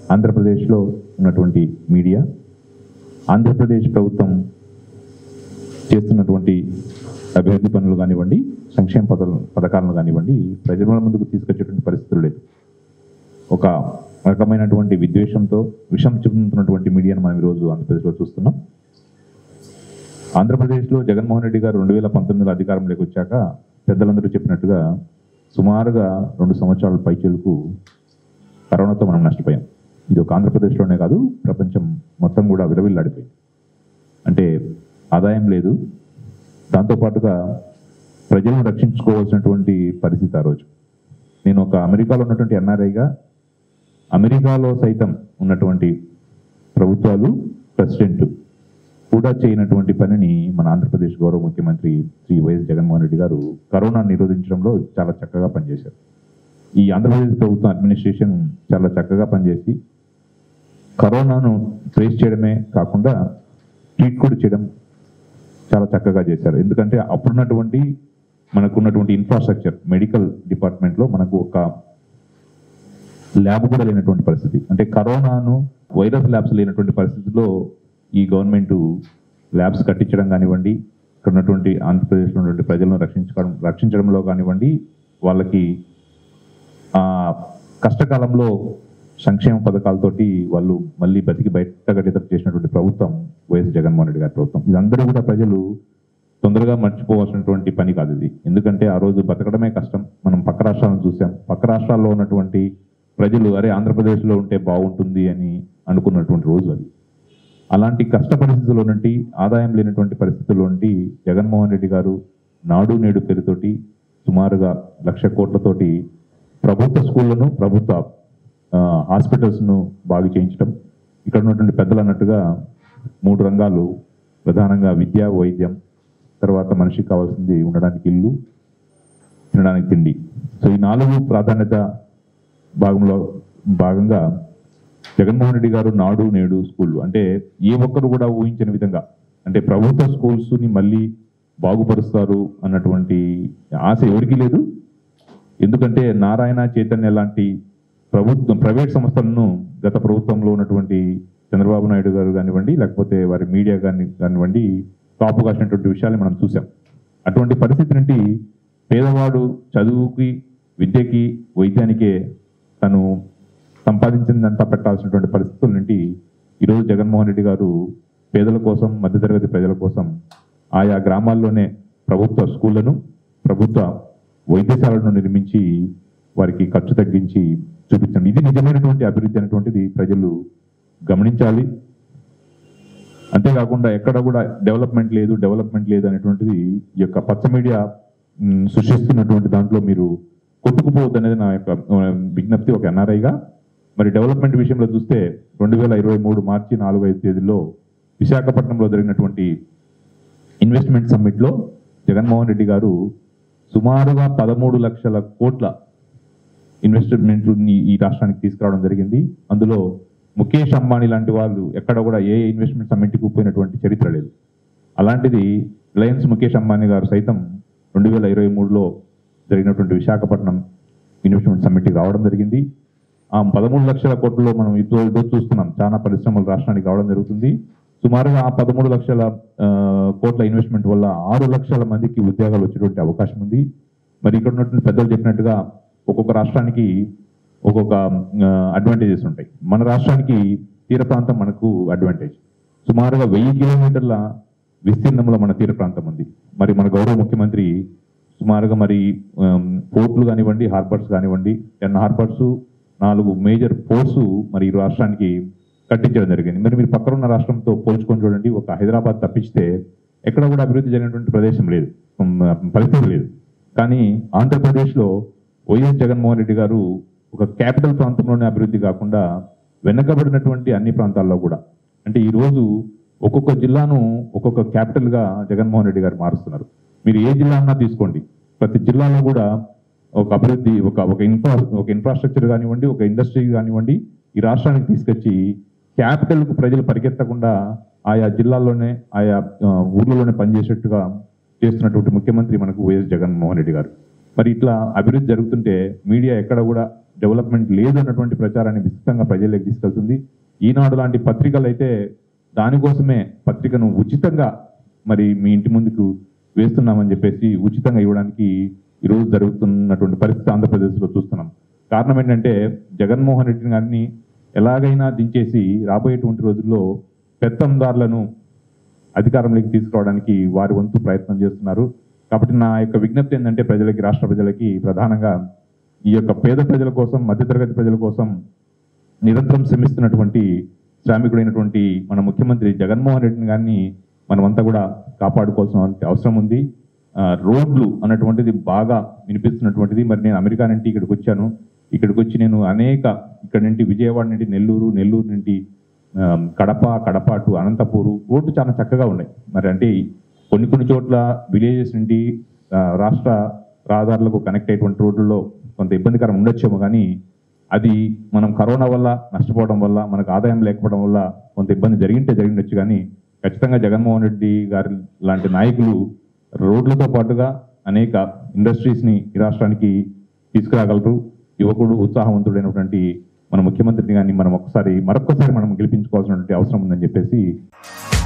ఆంధ్రప్రదేశ్లో ఉన్నటువంటి మీడియా ఆంధ్రప్రదేశ్ ప్రభుత్వం చేస్తున్నటువంటి అభివృద్ధి పనులు కానివ్వండి సంక్షేమ పథకాలు పథకాలను కానివ్వండి ప్రజల ముందుకు తీసుకొచ్చేటువంటి పరిస్థితులు లేదు ఒక రకమైనటువంటి విద్వేషంతో విషం చెందుతున్నటువంటి మీడియాను మనం ఈరోజు ఆంధ్రప్రదేశ్లో చూస్తున్నాం ఆంధ్రప్రదేశ్లో జగన్మోహన్ రెడ్డి గారు రెండు వేల పంతొమ్మిదిలో అధికారంలోకి వచ్చాక పెద్దలందరూ చెప్పినట్టుగా సుమారుగా రెండు సంవత్సరాల పైచలకు కరోనాతో మనం నష్టపోయాం ఇది ఒక ఆంధ్రప్రదేశ్లోనే కాదు ప్రపంచం మొత్తం కూడా విరవిల్లాడిపోయింది అంటే ఆదాయం లేదు దాంతోపాటుగా ప్రజలను రక్షించుకోవాల్సినటువంటి పరిస్థితి ఆ రోజు నేను ఒక అమెరికాలో ఉన్నటువంటి ఎన్ఆర్ఐగా అమెరికాలో సైతం ఉన్నటువంటి ప్రభుత్వాలు ప్రెసిడెంట్ కూడా చేయనటువంటి పనిని మన ఆంధ్రప్రదేశ్ గౌరవ ముఖ్యమంత్రి శ్రీ వైఎస్ జగన్మోహన్ రెడ్డి గారు కరోనా నిరోధించడంలో చాలా చక్కగా పనిచేశారు ఈ ఆంధ్రప్రదేశ్ ప్రభుత్వం అడ్మినిస్ట్రేషన్ చాలా చక్కగా పనిచేసి కరోనాను ట్రేస్ చేయడమే కాకుండా ట్రీట్ కూడా చేయడం చాలా చక్కగా చేశారు ఎందుకంటే అప్పుడున్నటువంటి మనకున్నటువంటి ఇన్ఫ్రాస్ట్రక్చర్ మెడికల్ డిపార్ట్మెంట్లో మనకు ఒక ల్యాబ్ కూడా లేనటువంటి పరిస్థితి అంటే కరోనాను వైరస్ ల్యాబ్స్ లేనటువంటి పరిస్థితిలో ఈ గవర్నమెంట్ ల్యాబ్స్ కట్టించడం కానివ్వండి ఇక్కడ ఉన్నటువంటి ఆంధ్రప్రదేశ్లో ఉన్నటువంటి ప్రజలను రక్షించడం రక్షించడంలో కానివ్వండి వాళ్ళకి ఆ కష్టకాలంలో సంక్షేమ పథకాలతోటి వాళ్ళు మళ్ళీ బతికి బయటగట్టేటట్టు చేసినటువంటి ప్రభుత్వం వైఎస్ జగన్మోహన్ రెడ్డి గారి ప్రభుత్వం ఇదందరూ కూడా ప్రజలు తొందరగా మర్చిపోవాల్సినటువంటి పని కాదు ఇది ఎందుకంటే ఆ రోజు బతకడమే కష్టం మనం పక్క రాష్ట్రాలను చూసాం పక్క రాష్ట్రాల్లో ఉన్నటువంటి ప్రజలు అరే ఆంధ్రప్రదేశ్లో ఉంటే బాగుంటుంది అని అనుకున్నటువంటి రోజు అది అలాంటి కష్ట పరిస్థితుల్లో నుండి ఆదాయం లేనటువంటి పరిస్థితుల్లో నుండి జగన్మోహన్ రెడ్డి గారు నాడు నేడు పేరుతోటి సుమారుగా లక్ష కోట్లతోటి ప్రభుత్వ స్కూళ్లను ప్రభుత్వ ఆ, హాస్పిటల్స్ను బాగు చేయించడం ఇక్కడ ఉన్నటువంటి పెద్దలు అన్నట్టుగా మూడు రంగాలు ప్రధానంగా విద్య వైద్యం తర్వాత మనిషికి కావాల్సింది ఉండడానికి ఇల్లు తినడానికి తిండి సో ఈ నాలుగు ప్రాధాన్యత భాగంలో భాగంగా జగన్మోహన్ రెడ్డి గారు నాడు నేడు స్కూళ్ళు అంటే ఏ ఒక్కరు కూడా ఊహించని విధంగా అంటే ప్రభుత్వ స్కూల్స్ ని మళ్ళీ బాగుపరుస్తారు అన్నటువంటి ఆశ ఎవరికీ లేదు ఎందుకంటే నారాయణ చైతన్య లాంటి ప్రభుత్వం ప్రైవేట్ సంస్థలను గత ప్రభుత్వంలో ఉన్నటువంటి చంద్రబాబు నాయుడు గారు కానివ్వండి లేకపోతే వారి మీడియా కానీ కానివ్వండి కాపు కాసినటువంటి విషయాలు మనం చూసాం అటువంటి పరిస్థితి నుండి పేదవాడు చదువుకి విద్యకి వైద్యానికే తను సంపాదించిందంతా పెట్టాల్సినటువంటి పరిస్థితుల నుండి ఈరోజు జగన్మోహన్ రెడ్డి గారు పేదల కోసం మధ్యతరగతి ప్రజల కోసం ఆయా గ్రామాల్లోనే ప్రభుత్వ స్కూళ్లను ప్రభుత్వ వైద్యశాలను నిర్మించి వారికి ఖర్చు తగ్గించి చూపించండి ఇది నిజమైనటువంటి అభివృద్ధి అనేటువంటిది ప్రజలు గమనించాలి అంతేకాకుండా ఎక్కడ కూడా డెవలప్మెంట్ లేదు డెవలప్మెంట్ లేదు అనేటువంటిది ఈ యొక్క పచ్చ మీడియా మ్, సృష్టిస్తున్నటువంటి దాంట్లో మీరు కొట్టుకుపోవద్దు అనేది నా యొక్క ఆ, విజ్ఞప్తి ఒక ఎన్ఆర్ఐగా మరి డెవలప్మెంట్ విషయంలో చూస్తే రెండు వేల ఇరవై మూడు మార్చి నాలుగు ఐదు తేదీలో విశాఖపట్నంలో జరిగినటువంటి ఇన్వెస్ట్మెంట్ సమ్మిట్లో జగన్మోహన్ రెడ్డి గారు సుమారుగా పదమూడు లక్షల కోట్ల ఇన్వెస్ట్మెంట్ ఈ రాష్ట్రానికి తీసుకురావడం జరిగింది అందులో ముఖేష్ అంబానీ లాంటి వాళ్ళు ఎక్కడ కూడా ఏ ఇన్వెస్ట్మెంట్ సమ్మిట్కి పోయినటువంటి చరిత్ర లేదు అలాంటిది రిలయన్స్ ముఖేష్ అంబానీ గారు సైతం రెండు వేల ఇరవై మూడులో జరిగినటువంటి విశాఖపట్నం ఇన్వెస్ట్మెంట్ సమ్మిట్కి రావడం జరిగింది ఆ పదమూడు లక్షల కోట్లలో మనం ఇదో ఇదో చూస్తున్నాం చాలా పరిశ్రమలు రాష్ట్రానికి రావడం జరుగుతుంది సుమారుగా ఆ పదమూడు లక్షల ఆ, కోట్ల ఇన్వెస్ట్మెంట్ వల్ల ఆరు లక్షల మందికి ఉద్యోగాలు వచ్చేటువంటి అవకాశం ఉంది మరి ఇక్కడ ఉన్నటువంటి పెద్దలు చెప్పినట్టుగా ఒక్కొక్క రాష్ట్రానికి ఒక్కొక్క అడ్వాంటేజెస్ ఉంటాయి మన రాష్ట్రానికి తీర ప్రాంతం మనకు అడ్వాంటేజ్ సుమారుగా వెయ్యి కిలోమీటర్ల విస్తీర్ణంలో మన తీర ప్రాంతం ఉంది మరి మన గౌరవ ముఖ్యమంత్రి సుమారుగా మరి ఆమ్, పోర్టులు కానివ్వండి హార్బర్స్ కానివ్వండి టెన్ హార్బర్స్ నాలుగు మేజర్ పోర్ట్స్ మరి ఈ రాష్ట్రానికి కట్టించడం జరిగింది మరి మీరు పక్కన ఉన్న రాష్ట్రంతో పోల్చుకొని చూడండి ఒక హైదరాబాద్ తప్పిస్తే ఎక్కడ కూడా అభివృద్ధి జరిగినటువంటి ప్రదేశం లేదు ఉమ్, పరిస్థితి లేదు కానీ ఆంధ్రప్రదేశ్లో వైఎస్ జగన్మోహన్ రెడ్డి గారు ఒక క్యాపిటల్ ప్రాంతంలోనే అభివృద్ధి కాకుండా వెనకబడినటువంటి అన్ని ప్రాంతాల్లో కూడా అంటే ఈ రోజు ఒక్కొక్క జిల్లాను ఒక్కొక్క capital గా జగన్మోహన్ రెడ్డి గారు మారుస్తున్నారు మీరు ఏ జిల్లా అన్నా తీసుకోండి ప్రతి జిల్లాలో కూడా ఒక అభివృద్ధి ఒక ఒక ఇన్ఫ్రా ఒక ఇన్ఫ్రాస్ట్రక్చర్ కానివ్వండి ఒక ఇండస్ట్రీ కానివ్వండి ఈ రాష్ట్రానికి తీసుకొచ్చి capital కు ప్రజలు పరిగెత్తకుండా ఆయా జిల్లాల్లోనే ఆయా ఆ, ఊర్లలోనే పనిచేసేట్టుగా చేస్తున్నటువంటి ముఖ్యమంత్రి మనకు వైఎస్ జగన్మోహన్ రెడ్డి గారు మరి ఇట్లా అభివృద్ధి జరుగుతుంటే మీడియా ఎక్కడ కూడా డెవలప్మెంట్ లేదు అన్నటువంటి ప్రచారాన్ని విస్తృతంగా ప్రజల్లోకి తీసుకెళ్తుంది ఈనాడు లాంటి పత్రికలు అయితే దానికోసమే పత్రికను ఉచితంగా మరి మీ ఇంటి ముందుకు వేస్తున్నామని చెప్పేసి ఉచితంగా ఇవ్వడానికి ఈరోజు జరుగుతున్నటువంటి పరిస్థితి ఆంధ్రప్రదేశ్లో చూస్తున్నాం కారణం ఏంటంటే జగన్మోహన్ రెడ్డి గారిని ఎలాగైనా దించేసి రాబోయేటువంటి రోజుల్లో పెత్తందారులను అధికారంలోకి తీసుకురావడానికి వారి వంతు ప్రయత్నం చేస్తున్నారు కాబట్టి నా యొక్క విజ్ఞప్తి ఏంటంటే ప్రజలకి రాష్ట్ర ప్రజలకి ప్రధానంగా ఈ యొక్క పేద ప్రజల కోసం మధ్యతరగతి ప్రజల కోసం నిరంతరం శ్రమిస్తున్నటువంటి శ్రామికుడైనటువంటి మన ముఖ్యమంత్రి జగన్మోహన్ రెడ్డి గారిని మనమంతా కూడా కాపాడుకోవాల్సిన అవసరం ఉంది ఆ, రోడ్లు అన్నటువంటిది బాగా వినిపిస్తున్నటువంటిది మరి నేను అమెరికా నుండి ఇక్కడికి వచ్చాను ఇక్కడికి వచ్చి నేను అనేక ఇక్కడ నుండి విజయవాడ నుండి నెల్లూరు నెల్లూరు నుండి ఆ, కడప కడప టు అనంతపూరు రోడ్లు చాలా చక్కగా ఉన్నాయి మరి అంటే కొన్ని కొన్ని చోట్ల విలేజెస్ నుండి ఆ, రాష్ట్ర రహదారులకు కనెక్ట్ అయ్యేటువంటి రోడ్లలో కొంత ఇబ్బందికరం ఉండొచ్చేమో కానీ అది మనం కరోనా వల్ల నష్టపోవడం వల్ల మనకు ఆదాయం లేకపోవడం వల్ల కొంత ఇబ్బంది జరిగింటే జరిగిండొచ్చు కానీ ఖచ్చితంగా జగన్మోహన్ రెడ్డి గారి లాంటి నాయకులు రోడ్లతో పాటుగా అనేక ఇండస్ట్రీస్ని ఈ రాష్ట్రానికి తీసుకురాగలరు యువకుడు ఉత్సాహవంతుడైనటువంటి మన ముఖ్యమంత్రిని కానీ మనం ఒక్కసారి మరొక్కసారి మనం గెలిపించుకోవాల్సినటువంటి అవసరం ఉందని చెప్పేసి